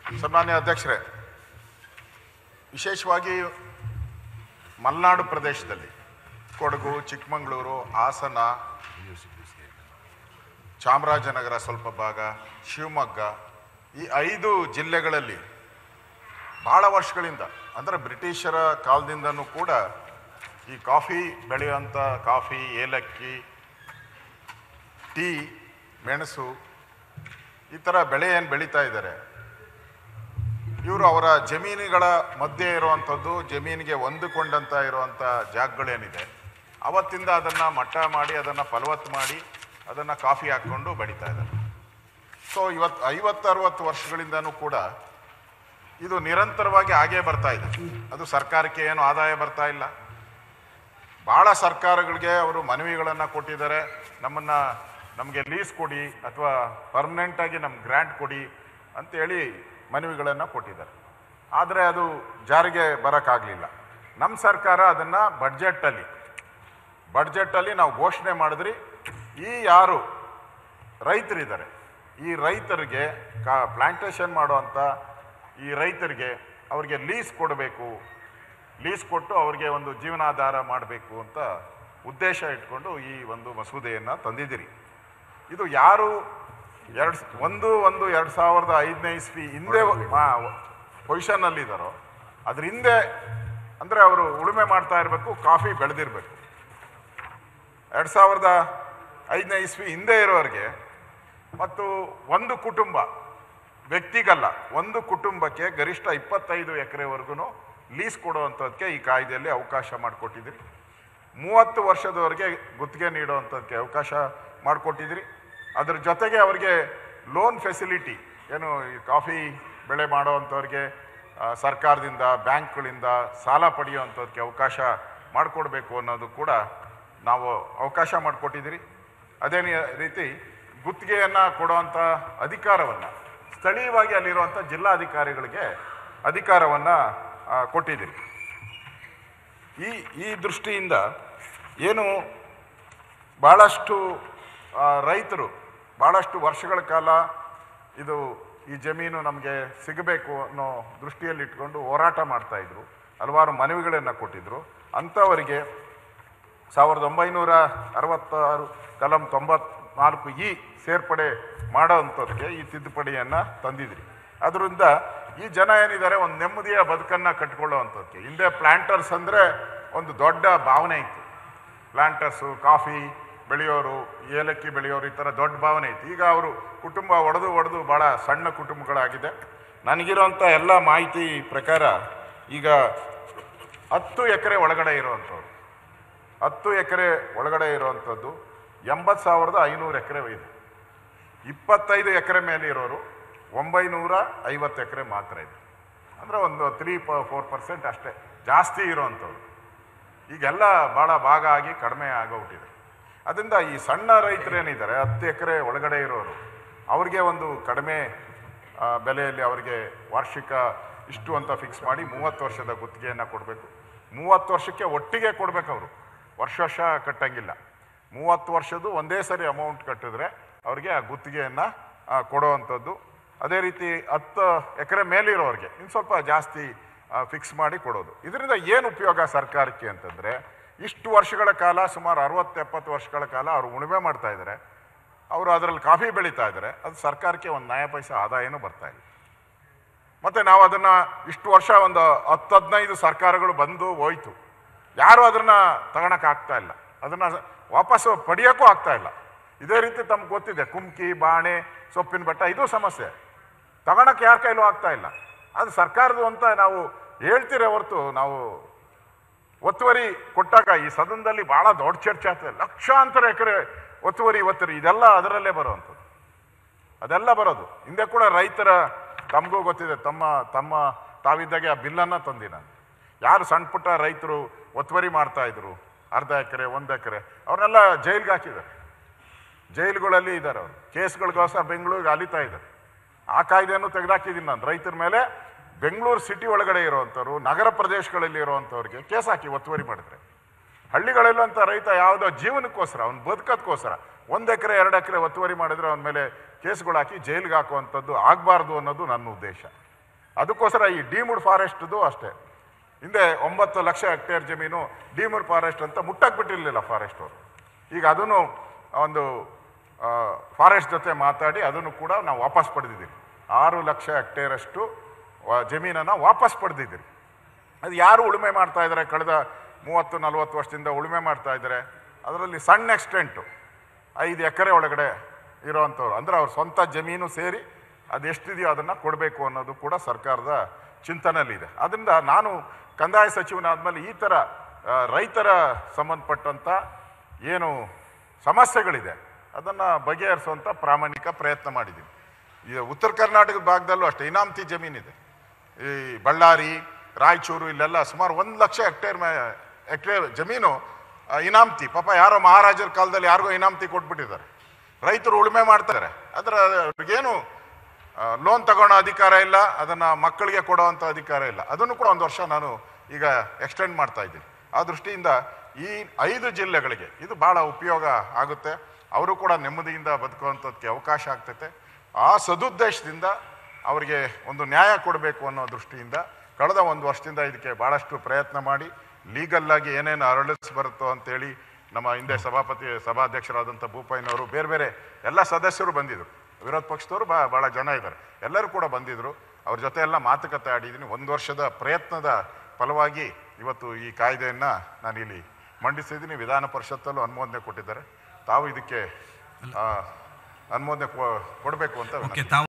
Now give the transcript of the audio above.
ಸನ್ಮಾನ್ಯ ಅಧ್ಯಕ್ಷರೇ ವಿಶೇಷವಾಗಿ ಮಲೆನಾಡು ಪ್ರದೇಶದಲ್ಲಿ ಕೊಡಗು ಚಿಕ್ಕಮಗಳೂರು ಹಾಸನ ಚಾಮರಾಜನಗರ ಸ್ವಲ್ಪ ಭಾಗ ಶಿವಮೊಗ್ಗ ಈ ಐದು ಜಿಲ್ಲೆಗಳಲ್ಲಿ ಭಾಳ ವರ್ಷಗಳಿಂದ ಅಂದರೆ ಬ್ರಿಟಿಷರ ಕಾಲದಿಂದನೂ ಕೂಡ ಈ ಕಾಫಿ ಬೆಳೆಯುವಂಥ ಕಾಫಿ ಏಲಕ್ಕಿ ಟೀ ಮೆಣಸು ಈ ಥರ ಬೆಳೆ ಏನು ಬೆಳೀತಾ ಇದ್ದಾರೆ ಇವರು ಅವರ ಜಮೀನುಗಳ ಮಧ್ಯೆ ಇರುವಂಥದ್ದು ಜಮೀನಿಗೆ ಹೊಂದಿಕೊಂಡಂತ ಇರುವಂಥ ಜಾಗಗಳೇನಿದೆ ಅವತ್ತಿಂದ ಅದನ್ನು ಮಟ್ಟ ಮಾಡಿ ಅದನ್ನು ಫಲವತ್ತು ಮಾಡಿ ಅದನ್ನು ಕಾಫಿ ಹಾಕ್ಕೊಂಡು ಬೆಳೀತಾ ಇದ್ದಾರೆ ಸೊ ಇವತ್ತು ಐವತ್ತು ಅರವತ್ತು ವರ್ಷಗಳಿಂದನೂ ಕೂಡ ಇದು ನಿರಂತರವಾಗಿ ಹಾಗೇ ಬರ್ತಾ ಇದೆ ಅದು ಸರ್ಕಾರಕ್ಕೆ ಏನು ಆದಾಯ ಬರ್ತಾ ಇಲ್ಲ ಭಾಳ ಸರ್ಕಾರಗಳಿಗೆ ಅವರು ಮನವಿಗಳನ್ನು ಕೊಟ್ಟಿದ್ದಾರೆ ನಮ್ಮನ್ನು ನಮಗೆ ಲೀಸ್ ಕೊಡಿ ಅಥವಾ ಪರ್ಮನೆಂಟಾಗಿ ನಮ್ಗೆ ಗ್ರ್ಯಾಂಟ್ ಕೊಡಿ ಅಂತೇಳಿ ಮನವಿಗಳನ್ನು ಕೊಟ್ಟಿದ್ದಾರೆ ಆದರೆ ಅದು ಜಾರಿಗೆ ಬರೋಕ್ಕಾಗಲಿಲ್ಲ ನಮ್ಮ ಸರ್ಕಾರ ಅದನ್ನು ಬಡ್ಜೆಟ್ಟಲ್ಲಿ ಬಡ್ಜೆಟ್ಟಲ್ಲಿ ನಾವು ಘೋಷಣೆ ಮಾಡಿದ್ರಿ ಈ ಯಾರು ರೈತರಿದ್ದಾರೆ ಈ ರೈತರಿಗೆ ಕಾ ಪ್ಲಾಂಟೇಶನ್ ಮಾಡುವಂಥ ಈ ರೈತರಿಗೆ ಅವರಿಗೆ ಲೀಸ್ ಕೊಡಬೇಕು ಲೀಸ್ ಕೊಟ್ಟು ಅವರಿಗೆ ಒಂದು ಜೀವನಾಧಾರ ಮಾಡಬೇಕು ಅಂತ ಉದ್ದೇಶ ಇಟ್ಕೊಂಡು ಈ ಒಂದು ಮಸೂದೆಯನ್ನು ತಂದಿದ್ದೀರಿ ಇದು ಯಾರು ಎರಡು ಒಂದು ಒಂದು ಎರಡು ಸಾವಿರದ ಐದನೇ ಇಸ್ವಿ ಹಿಂದೆ ಪೊಸಿಷನ್ನಲ್ಲಿದ್ದಾರೋ ಅದ್ರ ಹಿಂದೆ ಅಂದರೆ ಅವರು ಉಳುಮೆ ಮಾಡ್ತಾ ಇರಬೇಕು ಕಾಫಿ ಬೆಳೆದಿರಬೇಕು ಎರಡು ಸಾವಿರದ ಐದನೇ ಇಸ್ವಿ ಹಿಂದೆ ಇರೋರಿಗೆ ಮತ್ತು ಒಂದು ಕುಟುಂಬ ವ್ಯಕ್ತಿಗಲ್ಲ ಒಂದು ಕುಟುಂಬಕ್ಕೆ ಗರಿಷ್ಠ ಇಪ್ಪತ್ತೈದು ಎಕರೆವರೆಗೂ ಲೀಸ್ ಕೊಡುವಂಥದ್ದಕ್ಕೆ ಈ ಕಾಯ್ದೆಯಲ್ಲಿ ಅವಕಾಶ ಮಾಡಿಕೊಟ್ಟಿದ್ದೀರಿ ಮೂವತ್ತು ವರ್ಷದವರೆಗೆ ಗುತ್ತಿಗೆ ನೀಡುವಂಥದ್ದಕ್ಕೆ ಅವಕಾಶ ಮಾಡಿಕೊಟ್ಟಿದ್ದೀರಿ ಅದ್ರ ಜೊತೆಗೆ ಅವರಿಗೆ ಲೋನ್ ಫೆಸಿಲಿಟಿ ಏನು ಈ ಕಾಫಿ ಬೆಳೆ ಮಾಡೋವಂಥವ್ರಿಗೆ ಆ, ಸರ್ಕಾರದಿಂದ ಬ್ಯಾಂಕ್ಗಳಿಂದ ಸಾಲ ಪಡೆಯುವಂಥದ್ದಕ್ಕೆ ಅವಕಾಶ ಮಾಡಿಕೊಡ್ಬೇಕು ಅನ್ನೋದು ಕೂಡ ನಾವು ಅವಕಾಶ ಮಾಡಿಕೊಟ್ಟಿದ್ದೀರಿ ಅದೇ ನೀ- ರೀತಿ ಗುತ್ತಿಗೆಯನ್ನು ಕೊಡುವಂಥ ಅಧಿಕಾರವನ್ನು ಸ್ಥಳೀಯವಾಗಿ ಅಲ್ಲಿರುವಂಥ ಜಿಲ್ಲಾಧಿಕಾರಿಗಳಿಗೆ ಅಧಿಕಾರವನ್ನು ಕೊಟ್ಟಿದ್ದೀರಿ ಈ ಈ ದೃಷ್ಟಿಯಿಂದ ಏನು ಭಾಳಷ್ಟು ಆ, ರೈತರು ಭಾಳಷ್ಟು ವರ್ಷಗಳ ಕಾಲ ಇದು ಈ ಜಮೀನು ನಮಗೆ ಸಿಗಬೇಕು ಅನ್ನೋ ದೃಷ್ಟಿಯಲ್ಲಿ ಇಟ್ಕೊಂಡು ಹೋರಾಟ ಮಾಡ್ತಾಯಿದ್ರು ಹಲವಾರು ಮನವಿಗಳನ್ನು ಕೊಟ್ಟಿದ್ದರು ಅಂಥವರಿಗೆ ಸಾವಿರದ ಒಂಬೈನೂರ ಅರವತ್ತಾರು ಕಲಂ ತೊಂಬತ್ನಾಲ್ಕು ಇ ಸೇರ್ಪಡೆ ಮಾಡೋವಂಥದ್ದಕ್ಕೆ ಈ ತಿದ್ದುಪಡಿಯನ್ನು ತಂದಿದ್ರಿ ಅದರಿಂದ ಈ ಜನ ಏನಿದ್ದಾರೆ ಒಂದು ನೆಮ್ಮದಿಯ ಬದುಕನ್ನು ಕಟ್ಕೊಳ್ಳೋವಂಥದ್ದಕ್ಕೆ ಹಿಂದೆ ಪ್ಲಾಂಟರ್ಸ್ ಅಂದರೆ ಒಂದು ದೊಡ್ಡ ಭಾವನೆ ಇತ್ತು ಪ್ಲಾಂಟರ್ಸು ಕಾಫಿ ಬೆಳೆಯೋರು ಏಲಕ್ಕಿ ಬೆಳೆಯೋರು ಈ ಥರ ದೊಡ್ಡ ಭಾವನೆ ಇತ್ತು ಈಗ ಅವರು ಕುಟುಂಬ ಒಡೆದು ಒಡೆದು ಭಾಳ ಸಣ್ಣ ಕುಟುಂಬಗಳಾಗಿದೆ ನನಗಿರೋಂಥ ಎಲ್ಲ ಮಾಹಿತಿ ಪ್ರಕಾರ ಈಗ ಹತ್ತು ಎಕರೆ ಒಳಗಡೆ ಇರುವಂಥವ್ರು ಹತ್ತು ಎಕರೆ ಒಳಗಡೆ ಇರುವಂಥದ್ದು ಎಂಬತ್ತು ಸಾವಿರದ ಐನೂರು ಎಕರೆ ಇದೆ ಇಪ್ಪತ್ತೈದು ಎಕರೆ ಮೇಲೆ ಇರೋರು ಒಂಬೈನೂರ ಐವತ್ತು ಎಕರೆ ಮಾತ್ರ ಇದೆ ಅಂದರೆ ಒಂದು ತ್ರೀ ಪ ಫೋರ್ ಪರ್ಸೆಂಟ್ ಅಷ್ಟೇ ಜಾಸ್ತಿ ಇರೋವಂಥವ್ರು ಈಗೆಲ್ಲ ಭಾಳ ಭಾಗ ಆಗಿ ಕಡಿಮೆ ಆಗೋಗ್ಬಿಟ್ಟಿದೆ ಅದರಿಂದ ಈ ಸಣ್ಣ ರೈತರೇನಿದ್ದಾರೆ ಹತ್ತು ಎಕರೆ ಒಳಗಡೆ ಇರೋರು ಅವ್ರಿಗೆ ಒಂದು ಕಡಿಮೆ ಆ, ಬೆಲೆಯಲ್ಲಿ ಅವರಿಗೆ ವಾರ್ಷಿಕ ಇಷ್ಟು ಅಂತ ಫಿಕ್ಸ್ ಮಾಡಿ ಮೂವತ್ತು ವರ್ಷದ ಗುತ್ತಿಗೆಯನ್ನು ಕೊಡಬೇಕು ಮೂವತ್ತು ವರ್ಷಕ್ಕೆ ಒಟ್ಟಿಗೆ ಕೊಡಬೇಕು ಅವರು ವರ್ಷ ವರ್ಷ ಕಟ್ಟಂಗಿಲ್ಲ ಮೂವತ್ತು ವರ್ಷದ್ದು ಒಂದೇ ಸರಿ ಅಮೌಂಟ್ ಕಟ್ಟಿದ್ರೆ ಅವ್ರಿಗೆ ಆ ಗುತ್ತಿಗೆಯನ್ನು ಕೊಡುವಂಥದ್ದು ಅದೇ ರೀತಿ ಹತ್ತು ಎಕರೆ ಮೇಲಿರೋರಿಗೆ ಇನ್ನು ಸ್ವಲ್ಪ ಜಾಸ್ತಿ ಫಿಕ್ಸ್ ಮಾಡಿ ಕೊಡೋದು ಇದರಿಂದ ಏನು ಉಪಯೋಗ ಸರ್ಕಾರಕ್ಕೆ ಅಂತಂದರೆ ಇಷ್ಟು ವರ್ಷಗಳ ಕಾಲ ಸುಮಾರು ಅರವತ್ತು ಎಪ್ಪತ್ತು ವರ್ಷಗಳ ಕಾಲ ಅವರು ಉಳುಮೆ ಮಾಡ್ತಾ ಇದ್ದಾರೆ ಅವರು ಅದರಲ್ಲಿ ಕಾಫಿ ಬೆಳೀತಾ ಇದ್ದಾರೆ ಅದು ಸರ್ಕಾರಕ್ಕೆ ಒಂದು ನ್ಯಾಯ ಪೈಸೆ ಆದಾಯನೂ ಬರ್ತಾ ಇಲ್ಲ ಮತ್ತು ನಾವು ಅದನ್ನು ಇಷ್ಟು ವರ್ಷ ಒಂದು ಹತ್ತು ಹದಿನೈದು ಸರ್ಕಾರಗಳು ಬಂದು ಹೋಯ್ತು ಯಾರು ಅದನ್ನು ತಗೊಳಕ್ಕೆ ಆಗ್ತಾ ಇಲ್ಲ ಅದನ್ನು ವಾಪಸ್ಸು ಪಡೆಯೋಕ್ಕೂ ಆಗ್ತಾ ಇಲ್ಲ ಇದೇ ರೀತಿ ತಮ್ಗೆ ಗೊತ್ತಿದೆ ಕುಮ್ಕಿ ಬಾಣೆ ಸೊಪ್ಪಿನ ಬೆಟ್ಟ ಇದು ಸಮಸ್ಯೆ ತಗೊಳಕ್ಕೆ ಯಾರ ಕೈಲೂ ಆಗ್ತಾ ಇಲ್ಲ ಅದು ಸರ್ಕಾರದ್ದು ಅಂತ ನಾವು ಹೇಳ್ತೀರೇ ಹೊರತು ನಾವು ಒತ್ತುವರಿ ಕೊಟ್ಟಾಗ ಈ ಸದನದಲ್ಲಿ ಭಾಳ ದೊಡ್ಡ ಚರ್ಚೆ ಆಗ್ತದೆ ಲಕ್ಷಾಂತರ ಎಕರೆ ಒತ್ತುವರಿ ಒತ್ತುವರಿ ಇದೆಲ್ಲ ಅದರಲ್ಲೇ ಬರುವಂಥದ್ದು ಅದೆಲ್ಲ ಬರೋದು ಹಿಂದೆ ಕೂಡ ರೈತರ ತಮಗೂ ಗೊತ್ತಿದೆ ತಮ್ಮ ತಮ್ಮ ತಾವಿದ್ದಾಗೆ ಆ ಬಿಲ್ಲನ್ನು ತಂದಿ ನಾನು ಯಾರು ಸಣ್ಣ ಪುಟ್ಟ ರೈತರು ಒತ್ತುವರಿ ಮಾಡ್ತಾ ಇದ್ರು ಅರ್ಧ ಎಕರೆ ಒಂದು ಎಕರೆ ಅವ್ರನ್ನೆಲ್ಲ ಜೈಲ್ಗೆ ಹಾಕಿದ್ದಾರೆ ಜೈಲುಗಳಲ್ಲಿ ಇದ್ದಾರೆ ಅವರು ಕೇಸ್ಗಳಿಗೋಸ್ಕರ ಬೆಂಗಳೂರಿಗೆ ಅಲಿತಾ ಇದ್ದಾರೆ ಆ ಕಾಯ್ದೆಯನ್ನು ತೆಗೆದಾಕಿದ್ದೀನಿ ನಾನು ರೈತರ ಮೇಲೆ ಬೆಂಗಳೂರು ಸಿಟಿ ಒಳಗಡೆ ಇರುವಂಥವ್ರು ನಗರ ಪ್ರದೇಶಗಳಲ್ಲಿ ಇರುವಂಥವ್ರಿಗೆ ಕೇಸ್ ಹಾಕಿ ಒತ್ತುವರಿ ಮಾಡಿದ್ರೆ ಹಳ್ಳಿಗಳಲ್ಲಂಥ ರೈತ ಯಾವುದೋ ಜೀವನಕ್ಕೋಸ್ಕರ ಅವ್ನು ಬದುಕೋದಕ್ಕೋಸ್ಕರ ಒಂದು ಎಕರೆ ಎರಡು ಎಕರೆ ಒತ್ತುವರಿ ಮಾಡಿದ್ರೆ ಅವನ ಮೇಲೆ ಕೇಸ್ಗಳು ಹಾಕಿ ಜೈಲಿಗೆ ಹಾಕುವಂಥದ್ದು ಆಗಬಾರ್ದು ಅನ್ನೋದು ನನ್ನ ಉದ್ದೇಶ ಅದಕ್ಕೋಸ್ಕರ ಈ ಡೀಮ್ಡ್ ಫಾರೆಸ್ಟ್ದು ಅಷ್ಟೇ ಹಿಂದೆ ಒಂಬತ್ತು ಲಕ್ಷ ಹೆಕ್ಟೇರ್ ಜಮೀನು ಡೀಮ್ಡ್ ಫಾರೆಸ್ಟ್ ಅಂತ ಮುಟ್ಟಕ್ಕೆ ಬಿಟ್ಟಿರಲಿಲ್ಲ ಫಾರೆಸ್ಟ್ ಅವರು ಈಗ ಅದನ್ನು ಒಂದು ಫಾರೆಸ್ಟ್ ಜೊತೆ ಮಾತಾಡಿ ಅದನ್ನು ಕೂಡ ನಾವು ವಾಪಸ್ ಪಡೆದಿದ್ದೀವಿ ಆರು ಲಕ್ಷ ಹೆಕ್ಟೇರಷ್ಟು ಜಮೀನನ್ನು ವಾಪಸ್ ಪಡೆದಿದ್ದೀರಿ ಅದು ಯಾರು ಉಳುಮೆ ಮಾಡ್ತಾ ಇದ್ದಾರೆ ಕಳೆದ ಮೂವತ್ತು ನಲವತ್ತು ವರ್ಷದಿಂದ ಉಳುಮೆ ಮಾಡ್ತಾ ಇದ್ದಾರೆ ಅದರಲ್ಲಿ ಸಣ್ಣ ಎಕ್ಸ್ಟೆಂಟು ಐದು ಎಕರೆ ಒಳಗಡೆ ಇರೋವಂಥವ್ರು ಅಂದರೆ ಅವ್ರ ಸ್ವಂತ ಜಮೀನು ಸೇರಿ ಅದು ಎಷ್ಟಿದೆಯೋ ಅದನ್ನು ಕೊಡಬೇಕು ಅನ್ನೋದು ಕೂಡ ಸರ್ಕಾರದ ಚಿಂತನೆಯಲ್ಲಿದೆ ಅದರಿಂದ ನಾನು ಕಂದಾಯ ಸಚಿವನಾದ್ಮೇಲೆ ಈ ಥರ ಆ, ರೈತರ ಸಂಬಂಧಪಟ್ಟಂಥ ಏನು ಸಮಸ್ಯೆಗಳಿದೆ ಅದನ್ನು ಬಗೆಹರಿಸುವಂಥ ಪ್ರಾಮಾಣಿಕ ಪ್ರಯತ್ನ ಮಾಡಿದ್ದೀನಿ ಈ ಉತ್ತರ ಕರ್ನಾಟಕದ ಭಾಗದಲ್ಲೂ ಅಷ್ಟೇ ಇನಾಮತಿ ಜಮೀನಿದೆ ಈ ಬಳ್ಳಾರಿ ರಾಯಚೂರು ಇಲ್ಲೆಲ್ಲ ಸುಮಾರು ಒಂದು ಲಕ್ಷ ಹೆಕ್ಟೇರ್ ಮೇ ಹೆಕ್ಟೇರ್ ಜಮೀನು ಆ, ಇನಾಮತಿ ಪಾಪ ಯಾರೋ ಮಹಾರಾಜರ ಕಾಲದಲ್ಲಿ ಯಾರಿಗೋ ಇನಾಮತಿ ಕೊಟ್ಬಿಟ್ಟಿದ್ದಾರೆ ರೈತರು ಉಳುಮೆ ಮಾಡ್ತಾರೆ ಅದರ ಅವ್ರಿಗೇನು ಲೋನ್ ತಗೊಳ್ಳೋ ಅಧಿಕಾರ ಇಲ್ಲ ಅದನ್ನು ಮಕ್ಕಳಿಗೆ ಕೊಡೋವಂಥ ಅಧಿಕಾರ ಇಲ್ಲ ಅದನ್ನು ಕೂಡ ಒಂದು ವರ್ಷ ನಾನು ಈಗ ಎಕ್ಸ್ಟೆಂಡ್ ಮಾಡ್ತಾ ಇದ್ದೀನಿ ಆ ದೃಷ್ಟಿಯಿಂದ ಈ ಐದು ಜಿಲ್ಲೆಗಳಿಗೆ ಇದು ಭಾಳ ಉಪಯೋಗ ಆಗುತ್ತೆ ಅವರು ಕೂಡ ನೆಮ್ಮದಿಯಿಂದ ಬದುಕುವಂಥದ್ದಕ್ಕೆ ಅವಕಾಶ ಆಗ್ತೈತೆ ಆ ಸದುದ್ದೇಶದಿಂದ ಅವರಿಗೆ ಒಂದು ನ್ಯಾಯ ಕೊಡಬೇಕು ಅನ್ನೋ ದೃಷ್ಟಿಯಿಂದ ಕಳೆದ ಒಂದು ವರ್ಷದಿಂದ ಇದಕ್ಕೆ ಭಾಳಷ್ಟು ಪ್ರಯತ್ನ ಮಾಡಿ ಲೀಗಲ್ಲಾಗಿ ಏನೇನು ಅರಳಿಸ್ ಬರುತ್ತೋ ಅಂತೇಳಿ ನಮ್ಮ ಹಿಂದೆ ಸಭಾಪತಿ ಸಭಾಧ್ಯಕ್ಷರಾದಂಥ ಭೂಪಯ್ಯನವರು ಬೇರೆ ಬೇರೆ ಎಲ್ಲ ಸದಸ್ಯರು ಬಂದಿದ್ದರು ವಿರೋಧ ಪಕ್ಷದವರು ಬಾ ಭಾಳ ಜನ ಇದ್ದಾರೆ ಎಲ್ಲರೂ ಕೂಡ ಬಂದಿದ್ದರು ಅವ್ರ ಜೊತೆ ಎಲ್ಲ ಮಾತುಕತೆ ಆಡಿದ್ದೀನಿ ಒಂದು ವರ್ಷದ ಪ್ರಯತ್ನದ ಫಲವಾಗಿ ಇವತ್ತು ಈ ಕಾಯ್ದೆಯನ್ನು ನಾನು ಇಲ್ಲಿ ಮಂಡಿಸಿದ್ದೀನಿ ವಿಧಾನ ಪರಿಷತ್ತಲ್ಲೂ ಅನುಮೋದನೆ ಕೊಟ್ಟಿದ್ದಾರೆ ತಾವು ಇದಕ್ಕೆ ಆ, ಅನುಮೋದನೆ ಕೊ- ಕೊಡಬೇಕು ಅಂತ ವಿನಂತಿ. ಓಕೆ ತಾವು